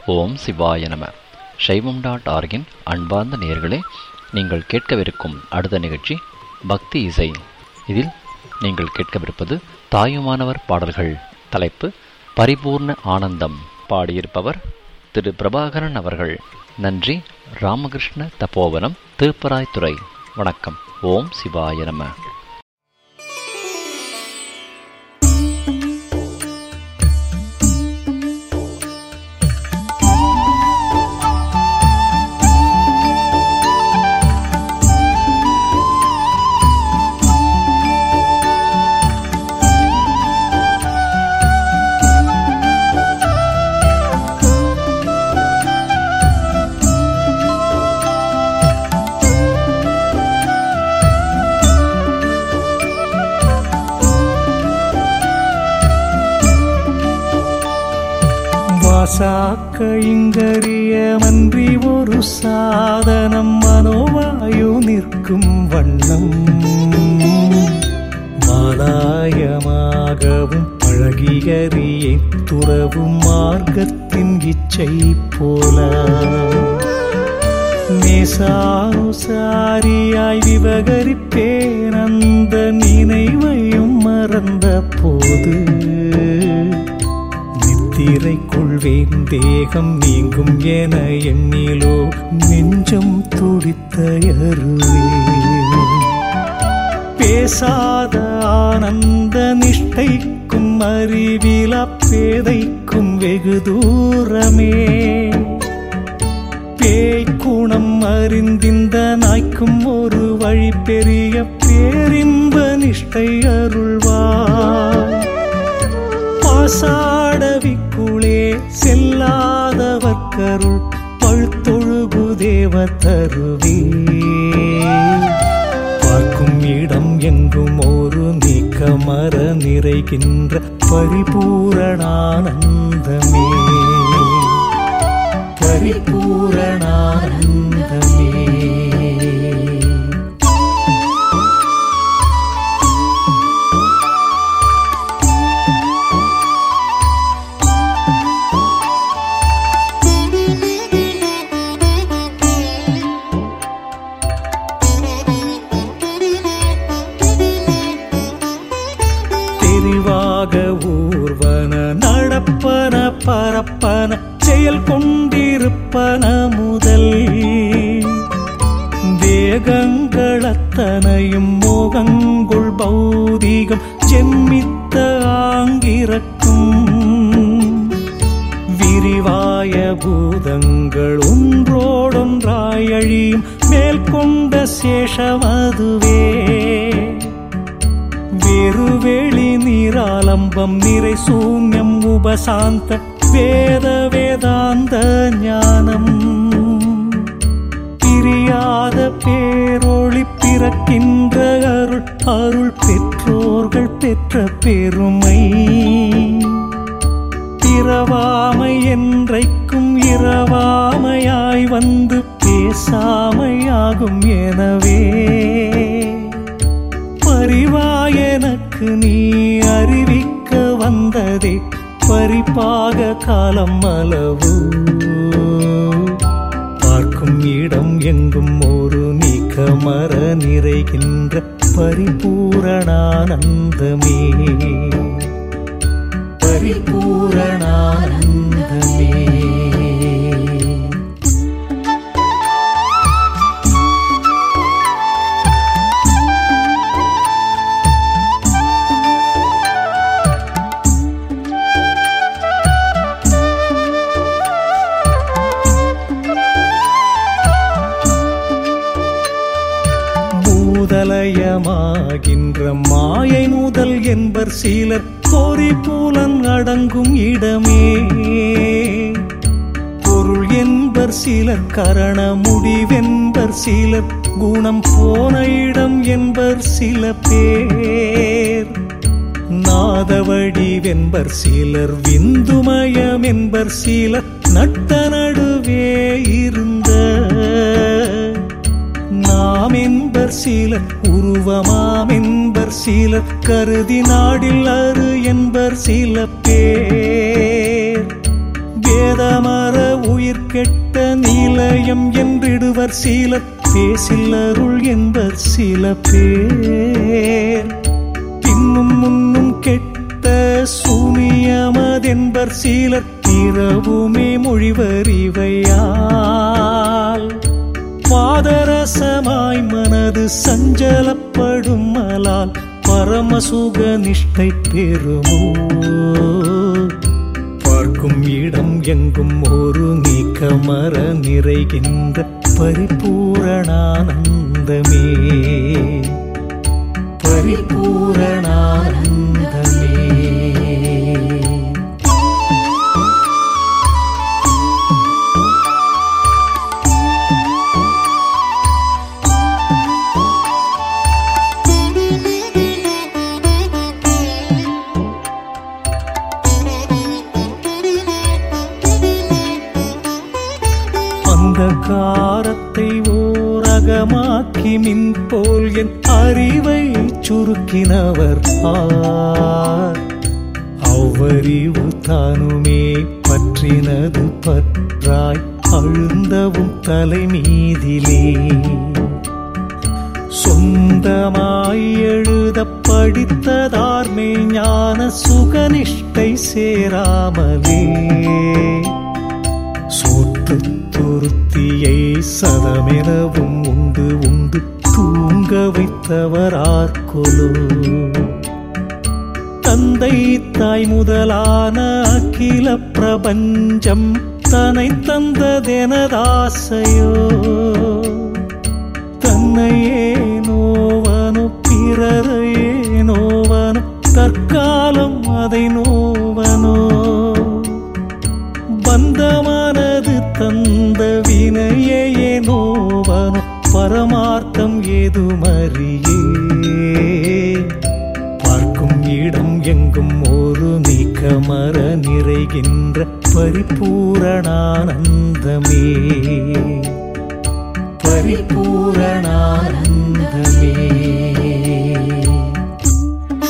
ஓம் சிவாய நம சைவம் டாட் ஆர்கின் அன்பார்ந்த நேயர்களே நீங்கள் கேட்கவிருக்கும் அடுத்த நிகழ்ச்சி பக்தி இசை இதில் நீங்கள் கேட்கவிருப்பது தாயுமானவர் பாடல்கள் தலைப்பு பரிபூர்ண ஆனந்தம் பாடியிருப்பவர் திரு பிரபாகரன் அவர்கள் நன்றி ராமகிருஷ்ண தபோவனம் திருப்பராய்த்துறை வணக்கம் ஓம் சிவாய நம வாசாக்க இங்கறிய மன்றி ஒரு சாதனம் மனோவாயு நிற்கும் வண்ணம் மாலாயமாகவும் பழகியறியை துறவும் மார்க்கத்தின் இச்சை போல நேசானுசாரியாய் விவகரிப்பேன் அந்த நினைவையும் மறந்த போது நித்திரை கொள்வேன் தேகம் நீங்கும் என எண்ணிலோ நெஞ்சம் துடித்த பேசாத ஆனந்த நிஷ்டைக்கும் அறிவில பேதைக்கும் வெகு தூரமே பேய்க்குணம் அறிந்திந்த நாய்க்கும் ஒரு வழி பெரிய பேரின்ப நிஷ்டை அருள்வார் பாசாடவிக்குளே செல்லாதவர்க்கருள் பழுத்தொழுகு தேவ தருவே பார்க்கும் இடம் எங்கும் ஒரு நீக்கமர நிறைகின்ற பரிபூரணானந்தமே பரிபூரணானந்தமே தெரிவாக ஊர்வன நடப்பன பரப்பன செயல் கொண்டிருப்பன முதல் வேகங்களத்தனையும் மோகங்குள் பௌதிகம் ஜென்மித்த ஆங்கிரக்கும் விரிவாய பூதங்கள் ஒன்றோடொன்றாய் அழியும் மேல் கொண்ட சேஷமதுவே வெறுவெளி நீராலம்பம் நிறை சூன்யம் உபசாந்த வேத வேதாந்த ஞானம் பிரியாத பேரொளி பிறக்கின்ற அருள் அருள் பெற்றோர்கள் பெற்ற பெருமை பிறவாமை என்றைக்கும் இரவாமையாய் வந்து பேசாமையாகும் எனவே பரிவாயனக்கு நீ அறிவிக்க வந்ததே பரிபாக காலம் அளவு பார்க்கும் இடம் எங்கும் ஒரு நீக்கமர நிறைகின்ற பரிபூரணானந்தமே பரிபூரணானந்தமே பூதலயமாகின்ற மாயை முதல் என்பர் சிலர் பொறி பூலன் அடங்கும் இடமே பொருள் என்பர் சிலர் கரண முடிவென்பர் சிலர் குணம் போன இடம் என்பர் சில பேர் நாதவடிவென்பர் சிலர் விந்துமயம் என்பர் சிலர் நட்ட நடுவே இருந்த நாம் என்பர் சிலர் உருவமாம் என்பர் சிலர் கருதி நாடில் அரு என்பர் சில பேர் வேதமர கெட்ட நிலையம் என்றிடுவர் சிலர் பேசில்லருள் என்பர் சில பேர் பின்னும் முன்னும் கெட்ட சூனியமதென்பர் சிலர் இரவுமே மொழிவர் இவையால் பாதரசமாய் மனது சஞ்சலப்படும் மலால் பரமசுக நிஷ்டை பெறுமோ பார்க்கும் இடம் எங்கும் ஒரு நீக்கமர நிறைகின்ற பரிபூரணானந்தமே பரிபூரணானந்தமே அந்த காரத்தை ஓரகமாக்கி மின் போல் என் அறிவை சுருக்கினவர் ஆர் அவ்வறிவு தானுமே பற்றினது பற்றாய் அழுந்தவும் தலைமீதிலே சொந்தமாய் எழுத படித்ததார்மே ஞான சுகனிஷ்டை சேராமலே சோற்று துருத்தியை சதமெனவும் உண்டு உண்டு தூங்க வைத்தவரார்கொலோ தந்தை தாய் முதலான அகில பிரபஞ்சம் தனை தந்ததெனதாசையோ தன்னையே நோவனோ பிறரையே நோவனோ தற்காலம் அதை நோவனோ பந்தமானது தந்த வினையே நோவனோ பரமார்த்தம் ஏதுமறியே பார்க்கும் இடம் எங்கும் ஒரு நீக்கமர நிறைகின்ற பரிபூரணானந்தமே பரிபூரணானந்தமே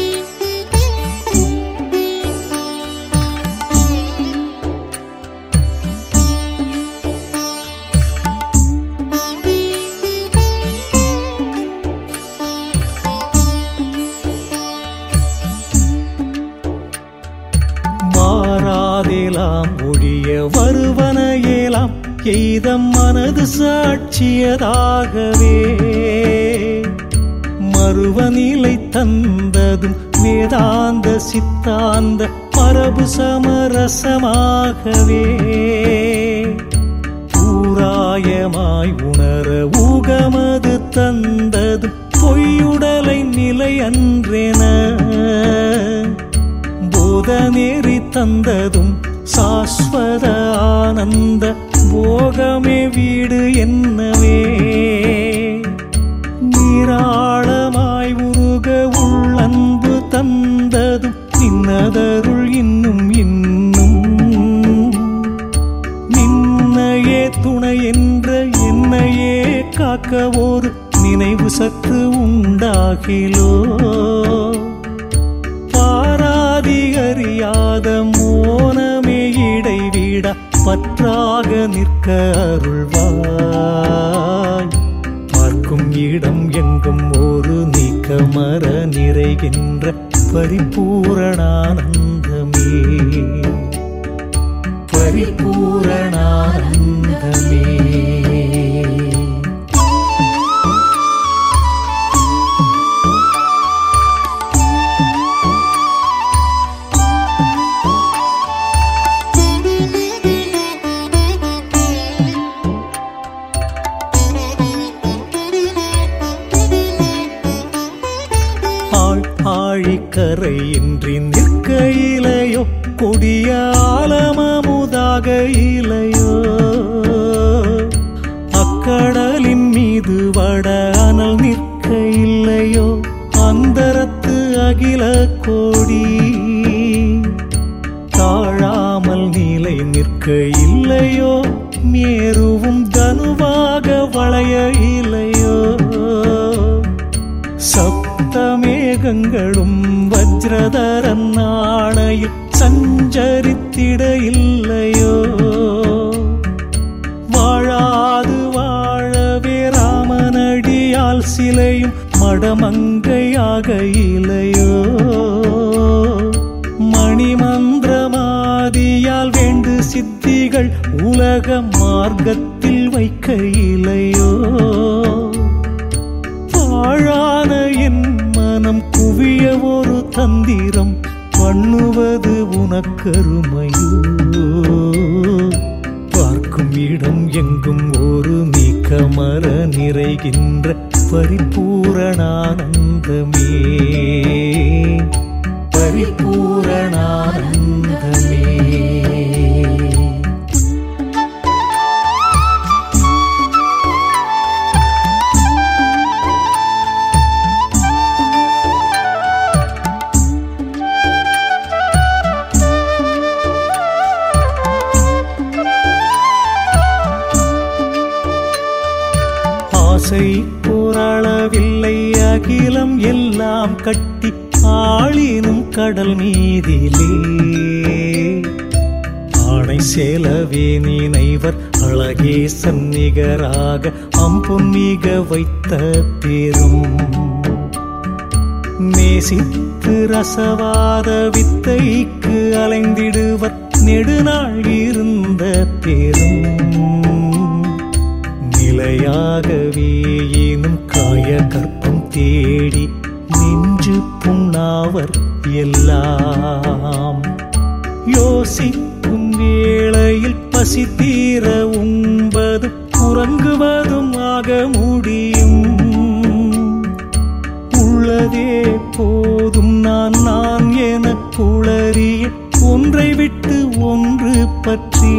மாறாதேலாம் ஒழிய வருவனையேலாம் எய்த மனது சாட்சியதாகவே மறுவநிலை தந்ததும் வேதாந்த சித்தாந்த மரபு சமரசமாகவே பூராயமாய் உணர ஊகமது தந்ததும் பொய்யுடலை நிலை அன்றென போதநேறி தந்ததும் சாஸ்வத ஆனந்த போகமே வீடு என்னவே நீராளமாய் உருக உள்ளன்பு தந்ததும் நின்னதருள் இன்னும் இன்னும் நின்னையே துணை என்ற என்னையே காக்க ஒரு நினைவு சத்து உண்டாகிலோ பாராதிகறியாத மோனமே இடைவிட பற்றாக நிற்க அருள்வாய் பார்க்கும் இடம் எங்கும் ஒரு நீக்கமர நிறைகின்ற பரிபூரணானந்தமே பரிபூரணானந்தமே ஆள் ஆழிக்கரையின்றி நிற்க இலையோ கொடிய ஆலமமுதாக இலையோ அக்கடலின் மீது வட அனல் நிற்க இல்லையோ அந்தரத்து அகில கோடி தாழாமல் நிலை நிற்க இல்லையோ மேருவும் தனுவாக வளைய இலையோ சப்தமேகங்களும் வஜ்ரதரன் நாணையில் சஞ்சரித்திட இல்லையோ கைகள் உலக மார்க்கத்தில் வைக்கையிலையோ பாழான என் மனம் குவிய ஒரு தந்திரம் பண்ணுவது உனக்கருமையோ பார்க்கும் இடம் எங்கும் ஒரு நீக்கமர நிறைகின்ற பரிபூரணானந்தமே பரிபூரணானந்தமே ஆசை போராளவில்லை அகிலம் எல்லாம் கட்டி ஆளினும் கடல் மீதிலே ஆணை சேலவே நினைவர் அழகே சந்நிகராக அம்பொன்மிக வைத்த பெரும் நேசித்து ரசவாத வித்தைக்கு அலைந்திடுவர் நெடுநாள் இருந்த பெரும் நிலையாகவே எனும் காய கற்பம் தேடி நெஞ்சு புண்ணாவர் எல்லாம் யோசிக்கும் வேளையில் பசி தீர உண்பதும் உறங்குவதும் ஆக முடியும் உள்ளதே போதும் நான் நான் என குளறிய ஒன்றை விட்டு ஒன்று பற்றி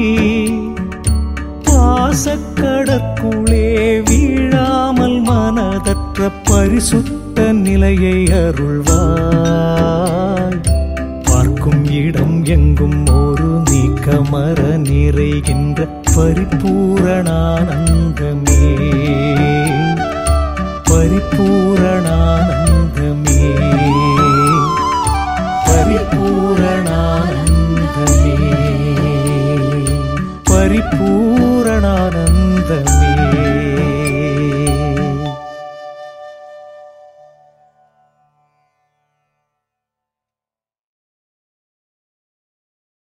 பாசக்கடற்குள்ளே வீழாமல் மனதற்ற பரிசுத்த நிலையை அருள்வாய் பார்க்கும் இடம் எங்கும் ஒரு நீக்கமர நிறைகின்ற பரிபூரணானந்தமே பரிபூரணானந்தமே பரிபூரணானந்தமே பரிபூரணானந்தமே